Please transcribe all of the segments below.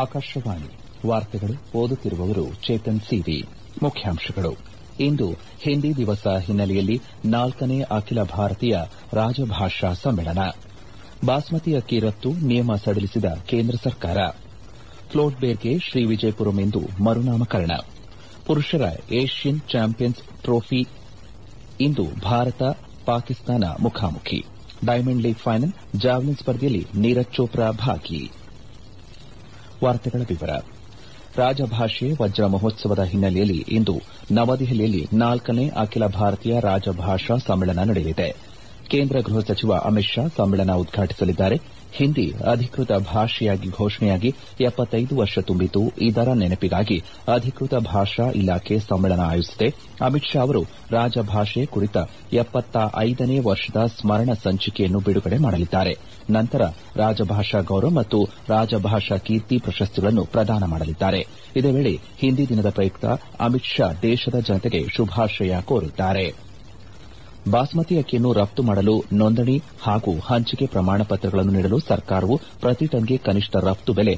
ಆಕಾಶವಾಣಿ ವಾರ್ತೆಗಳು ಓದುತ್ತಿರುವವರು ಚೇತನ್ ಸಿವಿ ಮುಖ್ಯಾಂಶಗಳು ಇಂದು ಹಿಂದಿ ದಿವಸ ಹಿನ್ನೆಲೆಯಲ್ಲಿ ನಾಲ್ಕನೇ ಅಖಿಲ ಭಾರತೀಯ ರಾಜಭಾಷಾ ಸಮ್ಮೇಳನ ಬಾಸ್ಮತಿ ಅಕ್ಕಿ ರಫ್ತು ನಿಯಮ ಸಡಿಲಿಸಿದ ಕೇಂದ್ರ ಸರ್ಕಾರ ಫ್ಲೋಟ್ ಬೇರ್ಗೆ ಶ್ರೀ ವಿಜಯಪುರಂ ಎಂದು ಮರುನಾಮಕರಣ ಪುರುಷರ ಏಷ್ಯನ್ ಚಾಂಪಿಯನ್ಸ್ ಟ್ರೋಫಿ ಇಂದು ಭಾರತ ಪಾಕಿಸ್ತಾನ ಮುಖಾಮುಖಿ ಡೈಮಂಡ್ ಲೀಗ್ ಫೈನಲ್ ಜಾವಲಿನ್ ಸ್ಪರ್ಧೆಯಲ್ಲಿ ನೀರಜ್ ಚೋಪ್ರಾ ಭಾಗಿ ರಾಜಭಾಷೆ ವಜ್ರ ಮಹೋತ್ಸವದ ಹಿನ್ನೆಲೆಯಲ್ಲಿ ಇಂದು ನವದೆಹಲಿಯಲ್ಲಿ ನಾಲ್ಕನೇ ಅಖಿಲ ಭಾರತೀಯ ರಾಜಭಾಷಾ ಸಮ್ಮೇಳನ ನಡೆಯಲಿದೆ ಕೇಂದ್ರ ಗೃಹ ಸಚಿವ ಅಮಿತ್ ಶಾ ಸಮ್ಮೇಳನ ಉದ್ಘಾಟಿಸಲಿದ್ದಾರೆ ಹಿಂದಿ ಅಧಿಕೃತ ಭಾಷೆಯಾಗಿ ಘೋಷಣೆಯಾಗಿ ವರ್ಷ ತುಂಬಿದ್ದು ಇದರ ನೆನಪಿಗಾಗಿ ಅಧಿಕೃತ ಭಾಷಾ ಇಲಾಖೆ ಸಮ್ಮೇಳನ ಆಯೋಜಿಸಿದೆ ಅಮಿತ್ ಶಾ ಅವರು ರಾಜಭಾಷೆ ಕುರಿತ ನೇ ವರ್ಷದ ಸ್ಮರಣ ಸಂಚಿಕೆಯನ್ನು ಬಿಡುಗಡೆ ಮಾಡಲಿದ್ದಾರೆ ನಂತರ ರಾಜಭಾಷಾ ಗೌರವ ಮತ್ತು ರಾಜಭಾಷಾ ಕೀರ್ತಿ ಪ್ರಶಸ್ತಿಗಳನ್ನು ಪ್ರದಾನ ಮಾಡಲಿದ್ದಾರೆ ಇದೇ ವೇಳೆ ಹಿಂದಿ ದಿನದ ಪ್ರಯುಕ್ತ ಅಮಿತ್ ಶಾ ದೇಶದ ಜನತೆಗೆ ಶುಭಾಶಯ ಕೋರಿದ್ದಾರೆ ಬಾಸ್ಮತಿ ಅಕ್ಕಿಯನ್ನು ರಫ್ತು ಮಾಡಲು ನೋಂದಣಿ ಹಾಗೂ ಹಂಚಿಕೆ ಪ್ರಮಾಣ ಪತ್ರಗಳನ್ನು ನೀಡಲು ಸರ್ಕಾರವು ಪ್ರತಿ ಟನ್ಗೆ ಕನಿಷ್ಠ ರಫ್ತು ಬೆಲೆ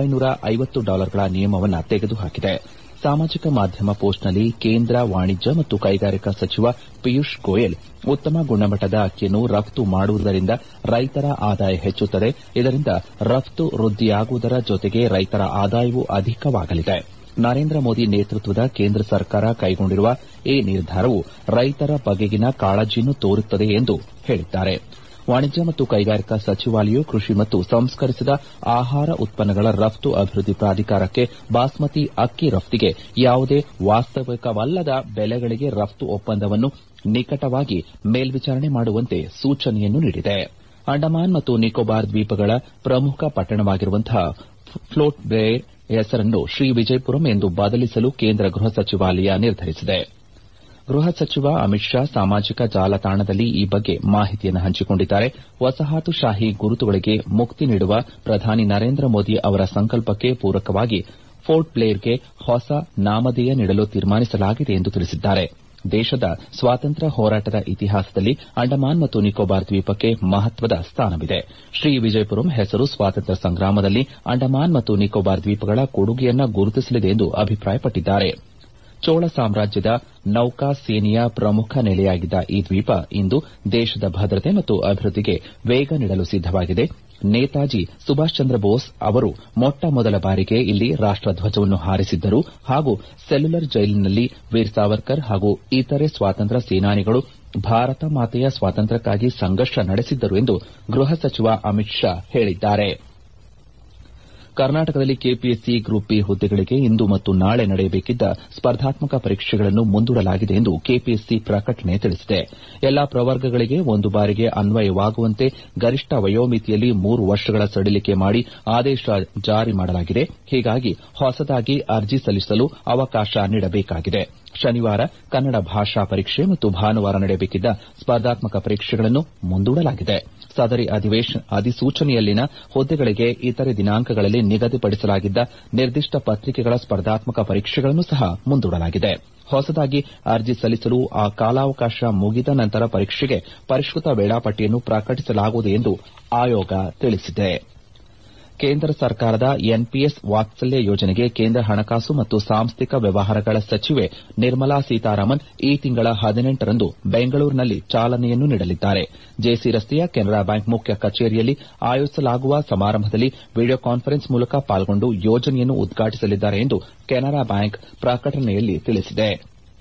ಡಾಲರ್ಗಳ ನಿಯಮವನ್ನು ತೆಗೆದುಹಾಕಿದೆ ಸಾಮಾಜಿಕ ಮಾಧ್ಯಮ ಪೋಸ್ಟ್ನಲ್ಲಿ ಕೇಂದ್ರ ವಾಣಿಜ್ಯ ಮತ್ತು ಕೈಗಾರಿಕಾ ಸಚಿವ ಪಿಯೂಷ್ ಗೋಯಲ್ ಉತ್ತಮ ಗುಣಮಟ್ಟದ ಅಕ್ಕಿಯನ್ನು ರಫ್ತು ಮಾಡುವುದರಿಂದ ರೈತರ ಆದಾಯ ಹೆಚ್ಚುತ್ತದೆ ಇದರಿಂದ ರಫ್ತು ವೃದ್ದಿಯಾಗುವುದರ ಜೊತೆಗೆ ರೈತರ ಆದಾಯವೂ ಅಧಿಕವಾಗಲಿದೆ ನರೇಂದ್ರ ಮೋದಿ ನೇತೃತ್ವದ ಕೇಂದ್ರ ಸರ್ಕಾರ ಕೈಗೊಂಡಿರುವ ಈ ನಿರ್ಧಾರವು ರೈತರ ಬಗೆಗಿನ ಕಾಳಜಿಯನ್ನು ತೋರುತ್ತದೆ ಎಂದು ಹೇಳಿದ್ದಾರೆ ವಾಣಿಜ್ಯ ಮತ್ತು ಕೈಗಾರಿಕಾ ಸಚಿವಾಲಯವು ಕೃಷಿ ಮತ್ತು ಸಂಸ್ಕರಿಸಿದ ಆಹಾರ ಉತ್ಪನ್ನಗಳ ರಫ್ತು ಅಭಿವೃದ್ದಿ ಪ್ರಾಧಿಕಾರಕ್ಕೆ ಬಾಸ್ಮತಿ ಅಕ್ಕಿ ರಫ್ತಿಗೆ ಯಾವುದೇ ವಾಸ್ತವಿಕವಲ್ಲದ ಬೆಲೆಗಳಿಗೆ ರಫ್ತು ಒಪ್ಪಂದವನ್ನು ನಿಕಟವಾಗಿ ಮೇಲ್ವಿಚಾರಣೆ ಮಾಡುವಂತೆ ಸೂಚನೆಯನ್ನು ನೀಡಿದೆ ಅಂಡಮಾನ್ ಮತ್ತು ನಿಕೋಬಾರ್ ದ್ವೀಪಗಳ ಪ್ರಮುಖ ಪಟ್ಟಣವಾಗಿರುವಂತಹ ಫ್ಲೋಟ್ ಬೇರ್ ಹೆಸರನ್ನು ಶ್ರೀ ವಿಜಯಪುರಂ ಎಂದು ಬದಲಿಸಲು ಕೇಂದ್ರ ಗೃಹ ಸಚಿವಾಲಯ ನಿರ್ಧರಿಸಿದೆ ಗೃಹ ಸಚಿವ ಅಮಿತ್ ಶಾ ಸಾಮಾಜಿಕ ಜಾಲತಾಣದಲ್ಲಿ ಈ ಬಗ್ಗೆ ಮಾಹಿತಿಯನ್ನು ಹಂಚಿಕೊಂಡಿದ್ದಾರೆ ವಸಾಹತುಶಾಹಿ ಗುರುತುಗಳಿಗೆ ಮುಕ್ತಿ ನೀಡುವ ಪ್ರಧಾನಿ ನರೇಂದ್ರ ಮೋದಿ ಅವರ ಸಂಕಲ್ಪಕ್ಕೆ ಪೂರಕವಾಗಿ ಪೋರ್ಟ್ ಬ್ಲೇರ್ಗೆ ಹೊಸ ನಾಮಧೇಯ ನೀಡಲು ತೀರ್ಮಾನಿಸಲಾಗಿದೆ ಎಂದು ತಿಳಿಸಿದ್ದಾರೆ ದೇಶದ ಸ್ವಾತಂತ್ರ್ಯ ಹೋರಾಟದ ಇತಿಹಾಸದಲ್ಲಿ ಅಂಡಮಾನ್ ಮತ್ತು ನಿಕೋಬಾರ್ ದ್ವೀಪಕ್ಕೆ ಮಹತ್ವದ ಸ್ಥಾನವಿದೆ ಶ್ರೀ ವಿಜಯಪುರಂ ಹೆಸರು ಸ್ವಾತಂತ್ರ್ಯ ಸಂಗ್ರಾಮದಲ್ಲಿ ಅಂಡಮಾನ್ ಮತ್ತು ನಿಕೋಬಾರ್ ದ್ವೀಪಗಳ ಕೊಡುಗೆಯನ್ನು ಗುರುತಿಸಲಿದೆ ಎಂದು ಅಭಿಪ್ರಾಯಪಟ್ಟಿದ್ದಾರೆ ಚೋಳ ಸಾಮ್ರಾಜ್ಯದ ನೌಕಾ ಸೇನೆಯ ಪ್ರಮುಖ ನೆಲೆಯಾಗಿದ್ದ ಈ ದ್ವೀಪ ಇಂದು ದೇಶದ ಭದ್ರತೆ ಮತ್ತು ಅಭಿವೃದ್ದಿಗೆ ವೇಗ ನೀಡಲು ಸಿದ್ದವಾಗಿದೆ ನೇತಾಜಿ ಸುಭಾಷ್ ಚಂದ್ರ ಬೋಸ್ ಅವರು ಮೊಟ್ಟ ಮೊದಲ ಬಾರಿಗೆ ಇಲ್ಲಿ ರಾಷ್ಟಧ್ವಜವನ್ನು ಹಾರಿಸಿದ್ದರು ಹಾಗೂ ಸೆಲ್ಯುಲರ್ ಜೈಲಿನಲ್ಲಿ ವೀರ್ ಸಾವರ್ಕರ್ ಹಾಗೂ ಇತರೆ ಸ್ವಾತಂತ್ರ್ಯ ಸೇನಾನಿಗಳು ಭಾರತ ಮಾತೆಯ ಸ್ವಾತಂತ್ರ್ಯಕ್ಕಾಗಿ ಸಂಘರ್ಷ ನಡೆಸಿದ್ದರು ಎಂದು ಗೃಹ ಸಚಿವ ಅಮಿತ್ ಶಾ ಹೇಳಿದ್ದಾರೆ ಕರ್ನಾಟಕದಲ್ಲಿ ಕೆಪಿಎಸ್ಸಿ ಗ್ರೂಪ್ ಬಿ ಹುದ್ದೆಗಳಿಗೆ ಇಂದು ಮತ್ತು ನಾಳೆ ನಡೆಯಬೇಕಿದ್ದ ಸ್ಪರ್ಧಾತ್ಮಕ ಪರೀಕ್ಷೆಗಳನ್ನು ಮುಂದೂಡಲಾಗಿದೆ ಎಂದು ಕೆಪಿಎಸ್ಸಿ ಪ್ರಕಟಣೆ ತಿಳಿಸಿದೆ ಎಲ್ಲಾ ಪ್ರವರ್ಗಗಳಿಗೆ ಒಂದು ಬಾರಿಗೆ ಅನ್ವಯವಾಗುವಂತೆ ಗರಿಷ್ಠ ವಯೋಮಿತಿಯಲ್ಲಿ ಮೂರು ವರ್ಷಗಳ ಸಡಿಲಿಕೆ ಮಾಡಿ ಆದೇಶ ಜಾರಿ ಮಾಡಲಾಗಿದೆ ಹೀಗಾಗಿ ಹೊಸದಾಗಿ ಅರ್ಜಿ ಸಲ್ಲಿಸಲು ಅವಕಾಶ ನೀಡಬೇಕಾಗಿದೆ ಶನಿವಾರ ಕನ್ನಡ ಭಾಷಾ ಪರೀಕ್ಷೆ ಮತ್ತು ಭಾನುವಾರ ನಡೆಯಬೇಕಿದ್ದ ಸ್ಪರ್ಧಾತ್ಮಕ ಪರೀಕ್ಷೆಗಳನ್ನು ಮುಂದೂಡಲಾಗಿದೆ ಸದರಿ ಅಧಿಸೂಚನೆಯಲ್ಲಿನ ಹುದ್ದೆಗಳಿಗೆ ಇತರೆ ದಿನಾಂಕಗಳಲ್ಲಿ ನಿಗದಿಪಡಿಸಲಾಗಿದ್ದ ನಿರ್ದಿಷ್ಟ ಪತ್ರಿಕೆಗಳ ಸ್ಪರ್ಧಾತ್ಮಕ ಪರೀಕ್ಷೆಗಳನ್ನು ಸಹ ಮುಂದೂಡಲಾಗಿದೆ ಹೊಸದಾಗಿ ಅರ್ಜಿ ಸಲ್ಲಿಸಲು ಆ ಕಾಲಾವಕಾಶ ಮುಗಿದ ನಂತರ ಪರೀಕ್ಷೆಗೆ ಪರಿಷ್ಕೃತ ವೇಳಾಪಟ್ಟಿಯನ್ನು ಪ್ರಕಟಿಸಲಾಗುವುದು ಎಂದು ಆಯೋಗ ತಿಳಿಸಿದೆ ಕೇಂದ್ರ ಸರ್ಕಾರದ ಎನ್ಪಿಎಸ್ ವಾತ್ಸಲ್ಯ ಯೋಜನೆಗೆ ಕೇಂದ್ರ ಹಣಕಾಸು ಮತ್ತು ಸಾಂಸ್ಥಿಕ ವ್ಯವಹಾರಗಳ ಸಚಿವೆ ನಿರ್ಮಲಾ ಸೀತಾರಾಮನ್ ಈ ತಿಂಗಳ ಹದಿನೆಂಟರಂದು ಬೆಂಗಳೂರಿನಲ್ಲಿ ಚಾಲನೆಯನ್ನು ನೀಡಲಿದ್ದಾರೆ ಜೆಸಿ ರಸ್ತೆಯ ಕೆನರಾ ಬ್ಯಾಂಕ್ ಮುಖ್ಯ ಕಚೇರಿಯಲ್ಲಿ ಆಯೋಜಿಸಲಾಗುವ ಸಮಾರಂಭದಲ್ಲಿ ವಿಡಿಯೋ ಕಾನ್ಫರೆನ್ಸ್ ಮೂಲಕ ಪಾಲ್ಗೊಂಡು ಯೋಜನೆಯನ್ನು ಉದ್ಘಾಟಿಸಲಿದ್ದಾರೆ ಎಂದು ಕೆನರಾ ಬ್ಯಾಂಕ್ ಪ್ರಕಟಣೆಯಲ್ಲಿ ತಿಳಿಸಿದೆ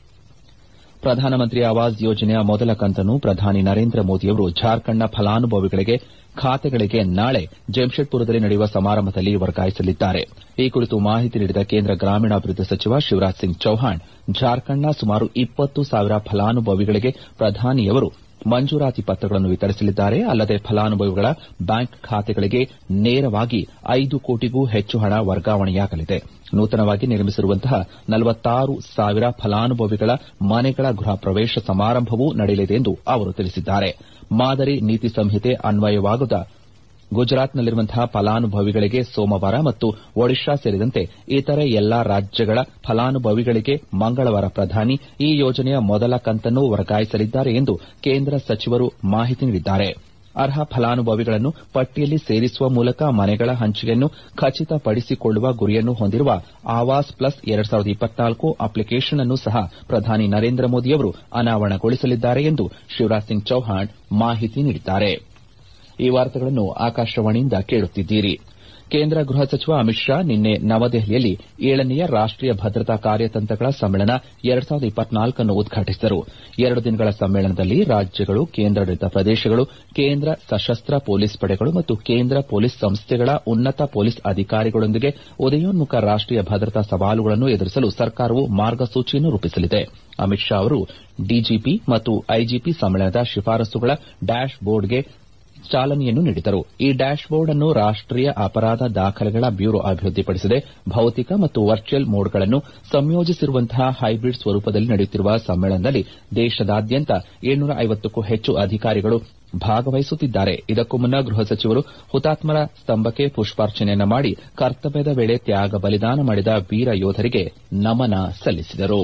ಪ್ರಧಾನಮಂತ್ರಿ ಆವಾಸ್ ಯೋಜನೆಯ ಮೊದಲ ಕಂತನ್ನು ಪ್ರಧಾನಿ ನರೇಂದ್ರ ಮೋದಿಯವರು ಜಾರ್ಖಂಡ್ನ ಫಲಾನುಭವಿಗಳಿಗೆ ಖಾತೆಗಳಿಗೆ ನಾಳೆ ಜೆಮ್ಶೆಡ್ಪುರದಲ್ಲಿ ನಡೆಯುವ ಸಮಾರಂಭದಲ್ಲಿ ವರ್ಗಾಯಿಸಲಿದ್ದಾರೆ ಈ ಕುರಿತು ಮಾಹಿತಿ ನೀಡಿದ ಕೇಂದ್ರ ಗ್ರಾಮೀಣಾಭಿವೃದ್ಧಿ ಸಚಿವ ಶಿವರಾಜ್ ಸಿಂಗ್ ಚೌಹಾಣ್ ಜಾರ್ಖಂಡ್ನ ಸುಮಾರು ಇಪ್ಪತ್ತು ಸಾವಿರ ಫಲಾನುಭವಿಗಳಿಗೆ ಪ್ರಧಾನಿಯವರು ಮಂಜೂರಾತಿ ಪತ್ರಗಳನ್ನು ವಿತರಿಸಲಿದ್ದಾರೆ ಅಲ್ಲದೆ ಫಲಾನುಭವಿಗಳ ಬ್ಯಾಂಕ್ ಖಾತೆಗಳಿಗೆ ನೇರವಾಗಿ ಐದು ಕೋಟಿಗೂ ಹೆಚ್ಚು ಹಣ ವರ್ಗಾವಣೆಯಾಗಲಿದೆ ನೂತನವಾಗಿ ನಿರ್ಮಿಸಿರುವಂತಹ ನಲವತ್ತಾರು ಸಾವಿರ ಫಲಾನುಭವಿಗಳ ಮನೆಗಳ ಗೃಹ ಪ್ರವೇಶ ಸಮಾರಂಭವೂ ನಡೆಯಲಿದೆ ಎಂದು ಅವರು ತಿಳಿಸಿದ್ದಾರೆ ಮಾದರಿ ನೀತಿ ಸಂಹಿತೆ ಅನ್ವಯವಾಗದ ಗುಜರಾತ್ನಲ್ಲಿರುವಂತಹ ಫಲಾನುಭವಿಗಳಿಗೆ ಸೋಮವಾರ ಮತ್ತು ಒಡಿಶಾ ಸೇರಿದಂತೆ ಇತರೆ ಎಲ್ಲಾ ರಾಜ್ಯಗಳ ಫಲಾನುಭವಿಗಳಿಗೆ ಮಂಗಳವಾರ ಪ್ರಧಾನಿ ಈ ಯೋಜನೆಯ ಮೊದಲ ಕಂತನ್ನು ವರ್ಗಾಯಿಸಲಿದ್ದಾರೆ ಎಂದು ಕೇಂದ್ರ ಸಚಿವರು ಮಾಹಿತಿ ನೀಡಿದ್ದಾರೆ ಅರ್ಹ ಫಲಾನುಭವಿಗಳನ್ನು ಪಟ್ಟಿಯಲ್ಲಿ ಸೇರಿಸುವ ಮೂಲಕ ಮನೆಗಳ ಹಂಚಿಕೆಯನ್ನು ಖಚಿತಪಡಿಸಿಕೊಳ್ಳುವ ಗುರಿಯನ್ನು ಹೊಂದಿರುವ ಆವಾಸ್ ಪ್ಲಸ್ ಎರಡ್ ಸಾವಿರದ ಇಪ್ಪತ್ನಾಲ್ಕು ಅಪ್ಲಿಕೇಷನ್ ಅನ್ನು ಸಹ ಪ್ರಧಾನಿ ನರೇಂದ್ರ ಮೋದಿಯವರು ಅನಾವರಣಗೊಳಿಸಲಿದ್ದಾರೆ ಎಂದು ಶಿವರಾಜ್ ಸಿಂಗ್ ಚೌಹಾಣ್ ಮಾಹಿತಿ ನೀಡಿದ್ದಾರೆ ಈ ವಾರ್ತೆಗಳನ್ನು ಆಕಾಶವಾಣಿಯಿಂದ ಕೇಳುತ್ತಿದ್ದೀರಿ ಕೇಂದ್ರ ಗೃಹ ಸಚಿವ ಅಮಿತ್ ಶಾ ನಿನ್ನೆ ನವದೆಹಲಿಯಲ್ಲಿ ಏಳನೆಯ ರಾಷ್ಟೀಯ ಭದ್ರತಾ ಕಾರ್ಯತಂತ್ರಗಳ ಸಮ್ಮೇಳನ ಎರಡ್ ಸಾವಿರದ ಇಪ್ಪತ್ನಾಲ್ಕನ್ನು ಉದ್ಘಾಟಿಸಿದರು ಎರಡು ದಿನಗಳ ಸಮ್ಮೇಳನದಲ್ಲಿ ರಾಜ್ಯಗಳು ಕೇಂದ್ರಾಡಳಿತ ಪ್ರದೇಶಗಳು ಕೇಂದ್ರ ಸಶಸ್ತ್ರ ಪೊಲೀಸ್ ಪಡೆಗಳು ಮತ್ತು ಕೇಂದ್ರ ಪೊಲೀಸ್ ಸಂಸ್ಥೆಗಳ ಉನ್ನತ ಪೊಲೀಸ್ ಅಧಿಕಾರಿಗಳೊಂದಿಗೆ ಉದಯೋನ್ಮುಖ ರಾಷ್ಟೀಯ ಭದ್ರತಾ ಸವಾಲುಗಳನ್ನು ಎದುರಿಸಲು ಸರ್ಕಾರವು ಮಾರ್ಗಸೂಚಿಯನ್ನು ರೂಪಿಸಲಿದೆ ಅಮಿತ್ ಶಾ ಅವರು ಡಿಜಿಪಿ ಮತ್ತು ಐಜಿಪಿ ಸಮ್ಮೇಳನದ ಶಿಫಾರಸುಗಳ ಡ್ಯಾಶ್ ಬೋರ್ಡ್ಗೆ ಚಾಲನೆಯನ್ನು ನೀಡಿದರು ಈ ಡ್ಯಾಶ್ ಬೋರ್ಡ್ ಅನ್ನು ರಾಷ್ಟೀಯ ಅಪರಾಧ ದಾಖಲೆಗಳ ಬ್ಯೂರೋ ಅಭಿವೃದ್ಧಿಪಡಿಸಿದೆ ಭೌತಿಕ ಮತ್ತು ವರ್ಚುವಲ್ ಮೋಡ್ಗಳನ್ನು ಸಂಯೋಜಿಸಿರುವಂತಹ ಹೈಬ್ರಿಡ್ ಸ್ವರೂಪದಲ್ಲಿ ನಡೆಯುತ್ತಿರುವ ಸಮ್ಮೇಳನದಲ್ಲಿ ದೇಶದಾದ್ಯಂತ ಏಳ್ನೂರ ಐವತ್ತಕ್ಕೂ ಹೆಚ್ಚು ಅಧಿಕಾರಿಗಳು ಭಾಗವಹಿಸುತ್ತಿದ್ದಾರೆ ಇದಕ್ಕೂ ಮುನ್ನ ಗೃಹ ಸಚಿವರು ಹುತಾತ್ಮರ ಸ್ತಂಭಕ್ಕೆ ಪುಷ್ಪಾರ್ಚನೆಯನ್ನು ಮಾಡಿ ಕರ್ತವ್ಯದ ವೇಳೆ ತ್ಯಾಗ ಬಲಿದಾನ ಮಾಡಿದ ವೀರ ಯೋಧರಿಗೆ ನಮನ ಸಲ್ಲಿಸಿದರು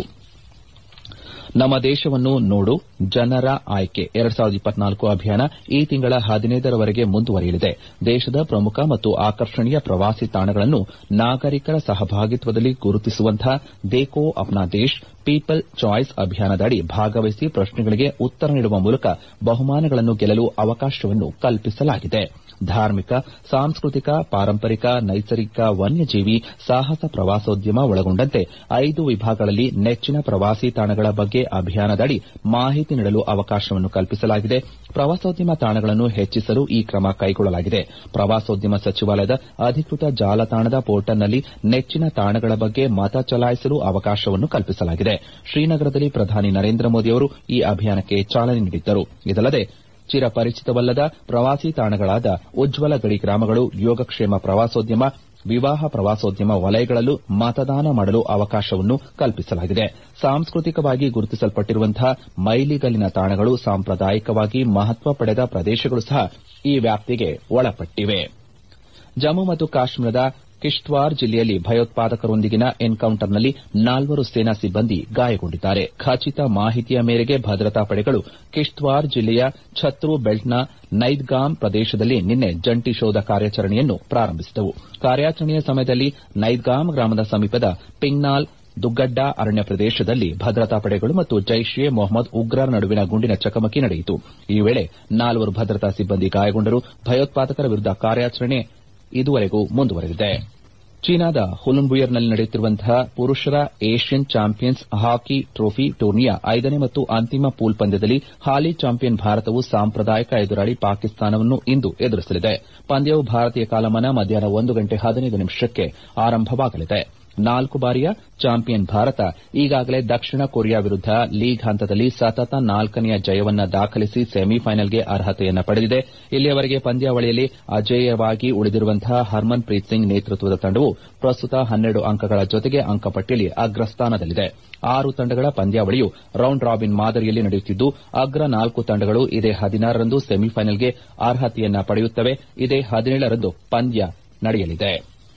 ನಮ್ಮ ದೇಶವನ್ನು ನೋಡು ಜನರ ಆಯ್ಕೆ ಎರಡ್ ಸಾವಿರದ ಇಪ್ಪತ್ನಾಲ್ಕು ಅಭಿಯಾನ ಈ ತಿಂಗಳ ಹದಿನೈದರವರೆಗೆ ಮುಂದುವರಿಯಲಿದೆ ದೇಶದ ಪ್ರಮುಖ ಮತ್ತು ಆಕರ್ಷಣೀಯ ಪ್ರವಾಸಿ ತಾಣಗಳನ್ನು ನಾಗರಿಕರ ಸಹಭಾಗಿತ್ವದಲ್ಲಿ ಗುರುತಿಸುವಂತಹ ದೇಖೋ ಅಪ್ನಾ ದೇಶ್ ಪೀಪಲ್ ಚಾಯ್ಸ್ ಅಭಿಯಾನದಡಿ ಭಾಗವಹಿಸಿ ಪ್ರಶ್ನೆಗಳಿಗೆ ಉತ್ತರ ನೀಡುವ ಮೂಲಕ ಬಹುಮಾನಗಳನ್ನು ಗೆಲ್ಲಲು ಅವಕಾಶವನ್ನು ಕಲ್ಪಿಸಲಾಗಿದೆ ಧಾರ್ಮಿಕ ಸಾಂಸ್ಕೃತಿಕ ಪಾರಂಪರಿಕ ನೈಸರ್ಗಿಕ ವನ್ಯಜೀವಿ ಸಾಹಸ ಪ್ರವಾಸೋದ್ಯಮ ಒಳಗೊಂಡಂತೆ ಐದು ವಿಭಾಗಗಳಲ್ಲಿ ನೆಚ್ಚಿನ ಪ್ರವಾಸಿ ತಾಣಗಳ ಬಗ್ಗೆ ಅಭಿಯಾನದಡಿ ಮಾಹಿತಿ ನೀಡಲು ಅವಕಾಶವನ್ನು ಕಲ್ಪಿಸಲಾಗಿದೆ ಪ್ರವಾಸೋದ್ಯಮ ತಾಣಗಳನ್ನು ಹೆಚ್ಚಿಸಲು ಈ ಕ್ರಮ ಕೈಗೊಳ್ಳಲಾಗಿದೆ ಪ್ರವಾಸೋದ್ಯಮ ಸಚಿವಾಲಯದ ಅಧಿಕೃತ ಜಾಲತಾಣದ ಪೋರ್ಟಲ್ನಲ್ಲಿ ನೆಚ್ಚಿನ ತಾಣಗಳ ಬಗ್ಗೆ ಮತ ಚಲಾಯಿಸಲು ಅವಕಾಶವನ್ನು ಕಲ್ಪಿಸಲಾಗಿದೆ ಶ್ರೀನಗರದಲ್ಲಿ ಪ್ರಧಾನಿ ನರೇಂದ್ರ ಮೋದಿಯವರು ಈ ಅಭಿಯಾನಕ್ಕೆ ಚಾಲನೆ ನೀಡಿದ್ದರು ಇದಲ್ಲದೆ ಚಿರಪರಿಚಿತವಲ್ಲದ ಪ್ರವಾಸಿ ತಾಣಗಳಾದ ಉಜ್ವಲ ಗಡಿ ಗ್ರಾಮಗಳು ಯೋಗಕ್ಷೇಮ ಪ್ರವಾಸೋದ್ಯಮ ವಿವಾಹ ಪ್ರವಾಸೋದ್ಯಮ ವಲಯಗಳಲ್ಲೂ ಮತದಾನ ಮಾಡಲು ಅವಕಾಶವನ್ನು ಕಲ್ಪಿಸಲಾಗಿದೆ ಸಾಂಸ್ಕೃತಿಕವಾಗಿ ಗುರುತಿಸಲ್ಪಟ್ಟಿರುವಂತಹ ಮೈಲಿಗಲ್ಲಿನ ತಾಣಗಳು ಸಾಂಪ್ರದಾಯಿಕವಾಗಿ ಮಹತ್ವ ಪಡೆದ ಪ್ರದೇಶಗಳು ಸಹ ಈ ವ್ಯಾಪ್ತಿಗೆ ಒಳಪಟ್ಟಿವೆ ಜಮ್ಮು ಮತ್ತು ಕಾಶ್ಮೀರದ ಕಿಶ್ತ್ವಾರ್ ಜಿಲ್ಲೆಯಲ್ಲಿ ಭಯೋತ್ಪಾದಕರೊಂದಿಗಿನ ಎನ್ಕೌಂಟರ್ನಲ್ಲಿ ನಾಲ್ವರು ಸೇನಾ ಸಿಬ್ಬಂದಿ ಗಾಯಗೊಂಡಿದ್ದಾರೆ ಖಚಿತ ಮಾಹಿತಿಯ ಮೇರೆಗೆ ಭದ್ರತಾ ಪಡೆಗಳು ಕಿಶ್ತ್ವಾರ್ ಜಿಲ್ಲೆಯ ಛತ್ರು ಬೆಲ್ಟ್ನ ನೈದ್ಗಾಮ್ ಪ್ರದೇಶದಲ್ಲಿ ನಿನ್ನೆ ಜಂಟಿ ಶೋಧ ಕಾರ್ಯಾಚರಣೆಯನ್ನು ಪ್ರಾರಂಭಿಸಿದವು ಕಾರ್ಯಾಚರಣೆಯ ಸಮಯದಲ್ಲಿ ನೈದ್ಗಾಮ್ ಗ್ರಾಮದ ಸಮೀಪದ ಪಿಂಗ್ನಾಲ್ ದುಗ್ಗಡ್ಡ ಅರಣ್ಯ ಪ್ರದೇಶದಲ್ಲಿ ಭದ್ರತಾ ಪಡೆಗಳು ಮತ್ತು ಜೈಷ್ ಎ ಮೊಹಮ್ಮದ್ ಉಗ್ರರ ನಡುವಿನ ಗುಂಡಿನ ಚಕಮಕಿ ನಡೆಯಿತು ಈ ವೇಳೆ ನಾಲ್ವರು ಭದ್ರತಾ ಸಿಬ್ಬಂದಿ ಗಾಯಗೊಂಡರು ಭಯೋತ್ಪಾದಕರ ವಿರುದ್ದ ಕಾರ್ಯಾಚರಣೆ ಇದುವರೆಗೂ ಮುಂದುವರೆದಿದೆ ಚೀನಾದ ಹುಲುನ್ಬುಯರ್ನಲ್ಲಿ ನಡೆಯುತ್ತಿರುವಂತಹ ಪುರುಷರ ಏಷ್ಯನ್ ಚಾಂಪಿಯನ್ಸ್ ಹಾಕಿ ಟ್ರೋಫಿ ಟೂರ್ನಿಯ ಐದನೇ ಮತ್ತು ಅಂತಿಮ ಪೂಲ್ ಪಂದ್ಯದಲ್ಲಿ ಹಾಲಿ ಚಾಂಪಿಯನ್ ಭಾರತವು ಸಾಂಪ್ರದಾಯಿಕ ಎದುರಾಳಿ ಪಾಕಿಸ್ತಾನವನ್ನು ಇಂದು ಎದುರಿಸಲಿದೆ ಪಂದ್ಯವು ಭಾರತೀಯ ಕಾಲಮಾನ ಮಧ್ಯಾಹ್ನ ಒಂದು ಗಂಟೆ ಹದಿನೈದು ನಿಮಿಷಕ್ಕೆ ಆರಂಭವಾಗಲಿದೆ ನಾಲ್ಕು ಬಾರಿಯ ಚಾಂಪಿಯನ್ ಭಾರತ ಈಗಾಗಲೇ ದಕ್ಷಿಣ ಕೊರಿಯಾ ವಿರುದ್ದ ಲೀಗ್ ಹಂತದಲ್ಲಿ ಸತತ ನಾಲ್ಕನೆಯ ಜಯವನ್ನ ದಾಖಲಿಸಿ ಸೆಮಿಫೈನಲ್ಗೆ ಅರ್ಹತೆಯನ್ನ ಪಡೆದಿದೆ ಇಲ್ಲಿಯವರೆಗೆ ಪಂದ್ಯಾವಳಿಯಲ್ಲಿ ಅಜೇಯವಾಗಿ ಉಳಿದಿರುವಂತಹ ಹರ್ಮನ್ ಪ್ರೀತ್ ಸಿಂಗ್ ನೇತೃತ್ವದ ತಂಡವು ಪ್ರಸ್ತುತ ಹನ್ನೆರಡು ಅಂಕಗಳ ಜೊತೆಗೆ ಅಂಕಪಟ್ಟಿಯಲ್ಲಿ ಅಗ್ರಸ್ಥಾನದಲ್ಲಿದೆ ಆರು ತಂಡಗಳ ಪಂದ್ಯಾವಳಿಯು ರೌಂಡ್ ರಾಬಿನ್ ಮಾದರಿಯಲ್ಲಿ ನಡೆಯುತ್ತಿದ್ದು ಅಗ್ರ ನಾಲ್ಕು ತಂಡಗಳು ಇದೇ ಹದಿನಾರರಂದು ಸೆಮಿಫೈನಲ್ಗೆ ಅರ್ಹತೆಯನ್ನ ಪಡೆಯುತ್ತವೆ ಇದೇ ಹದಿನೇಳರಂದು ಪಂದ್ಯ ನಡೆಯಲಿದೆ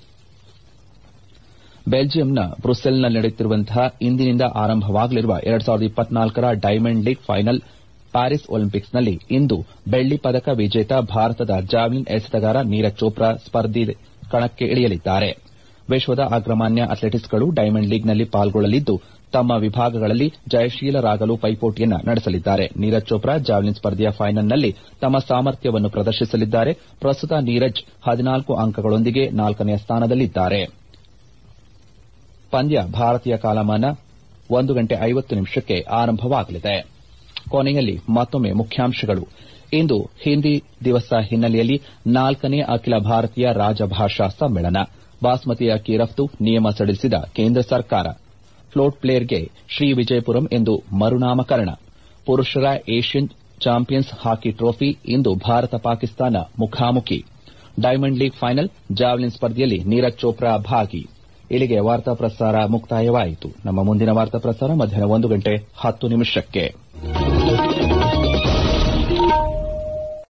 ಬೆಲ್ಜಿಯಂನ ಬ್ರುಸೆಲ್ನಲ್ಲಿ ನಡೆಯುತ್ತಿರುವಂತಹ ಇಂದಿನಿಂದ ಆರಂಭವಾಗಲಿರುವ ಎರಡ್ ಸಾವಿರದ ಇಪ್ಪತ್ನಾಲ್ಕರ ಡೈಮಂಡ್ ಲೀಗ್ ಫೈನಲ್ ಪ್ಯಾರಿಸ್ ಒಲಿಂಪಿಕ್ಸ್ನಲ್ಲಿ ಇಂದು ಬೆಳ್ಳಿ ಪದಕ ವಿಜೇತ ಭಾರತದ ಜಾವ್ಲಿನ್ ಎಸೆತಗಾರ ನೀರಜ್ ಚೋಪ್ರಾ ಸ್ಪರ್ಧೆ ಕಣಕ್ಕೆ ಇಳಿಯಲಿದ್ದಾರೆ ವಿಶ್ವದ ಅಗ್ರಮಾನ್ಯ ಅಥ್ಲೆಟಿಕ್ಸ್ಗಳು ಡೈಮಂಡ್ ಲೀಗ್ನಲ್ಲಿ ಪಾಲ್ಗೊಳ್ಳಲಿದ್ದು ತಮ್ಮ ವಿಭಾಗಗಳಲ್ಲಿ ಜಯಶೀಲರಾಗಲು ಪೈಪೋಟಿಯನ್ನ ನಡೆಸಲಿದ್ದಾರೆ ನೀರಜ್ ಚೋಪ್ರಾ ಜಾವ್ಲಿನ್ ಸ್ಪರ್ಧೆಯ ಫೈನಲ್ನಲ್ಲಿ ತಮ್ಮ ಸಾಮರ್ಥ್ಯವನ್ನು ಪ್ರದರ್ಶಿಸಲಿದ್ದಾರೆ ಪ್ರಸ್ತುತ ನೀರಜ್ ಹದಿನಾಲ್ಕು ಅಂಕಗಳೊಂದಿಗೆ ನಾಲ್ಕನೆಯ ಸ್ಥಾನದಲ್ಲಿದ್ದಾರೆ ಪಂದ್ಯ ಭಾರತೀಯ ಕಾಲಮಾನ ಒಂದು ಗಂಟೆ ಐವತ್ತು ನಿಮಿಷಕ್ಕೆ ಆರಂಭವಾಗಲಿದೆ ಕೊನೆಯಲ್ಲಿ ಮತ್ತೊಮ್ಮೆ ಮುಖ್ಯಾಂಶಗಳು ಇಂದು ಹಿಂದಿ ದಿವಸ ಹಿನ್ನೆಲೆಯಲ್ಲಿ ನಾಲ್ಕನೇ ಅಖಿಲ ಭಾರತೀಯ ರಾಜಭಾಷಾ ಸಮ್ಮೇಳನ ಬಾಸ್ಮತಿ ಅಕ್ಕಿ ರಫ್ತು ನಿಯಮ ಸಡಿಲಿಸಿದ ಕೇಂದ್ರ ಸರ್ಕಾರ ಫ್ಲೋಟ್ ಪ್ಲೇಯರ್ಗೆ ಶ್ರೀ ವಿಜಯಪುರಂ ಎಂದು ಮರುನಾಮಕರಣ ಪುರುಷರ ಏಷ್ಯನ್ ಚಾಂಪಿಯನ್ಸ್ ಹಾಕಿ ಟ್ರೋಫಿ ಇಂದು ಭಾರತ ಪಾಕಿಸ್ತಾನ ಮುಖಾಮುಖಿ ಡೈಮಂಡ್ ಲೀಗ್ ಫೈನಲ್ ಜಾವ್ಲಿನ್ ಸ್ಪರ್ಧೆಯಲ್ಲಿ ನೀರಜ್ ಚೋಪ್ರಾ ಭಾಗಿ ಇಲ್ಲಿಗೆ ವಾರ್ತಾ ಪ್ರಸಾರ ಮುಕ್ತಾಯವಾಯಿತು ನಮ್ಮ ಮುಂದಿನ ವಾರ್ತಾ ಪ್ರಸಾರ ಮಧ್ಯಾಹ್ನ ಒಂದು ಗಂಟೆ ಹತ್ತು ನಿಮಿಷಕ್ಕೆ